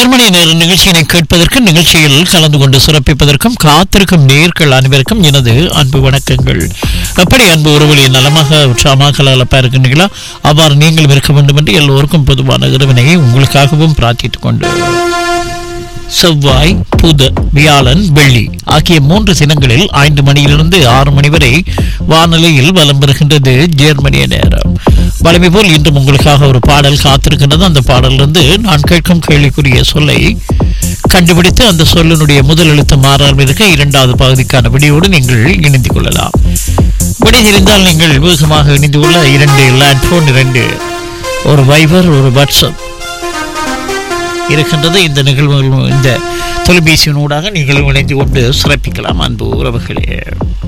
Germany நேர நிகழ்ச்சியினை கேட்பதற்கு நிகழ்ச்சியில் கலந்து கொண்டு சிறப்பிப்பதற்கும் காத்திருக்கும் நேர்கள் அனைவருக்கும் எனது அன்பு வணக்கங்கள் எப்படி அன்பு உறவுகளை நலமாக உற்சாகமாக கலகலப்பா இருக்கின்றீர்களா அவ்வாறு நீங்களும் இருக்க வேண்டும் என்று எல்லோருக்கும் பொதுவான இறைவனை உங்களுக்காகவும் பிரார்த்தித்துக் கொண்டு செவ்வாய் புத வியாழன் வெள்ளி ஆகிய மூன்று தினங்களில் ஐந்து மணியிலிருந்து ஆறு மணி வரை வானொலியில் வலம் பெறுகின்றது ஜெர்மனிய நேரம் வலிமை போல் இன்றும் உங்களுக்காக ஒரு பாடல் காத்திருக்கின்றது அந்த பாடலிருந்து நான் கேட்கும் கேள்விக்குரிய சொல்லை கண்டுபிடித்து அந்த சொல்லினுடைய முதல் எழுத்து மாறாமல் இருக்க இரண்டாவது பகுதிக்கான விடியோடு நீங்கள் இணைந்து கொள்ளலாம் விடை தெரிந்தால் நீங்கள் வேகமாக இணைந்து கொள்ள இரண்டு லேண்ட் போன் இரண்டு ஒரு வைபர் ஒரு வாட்ஸ்அப் இருக்கின்றது இந்த நிகழ்வுகள் இந்த தொலைபேசியினூடாக நீங்கள் இணைந்து கொண்டு சிறப்பிக்கலாம் அன்பு உறவுகளே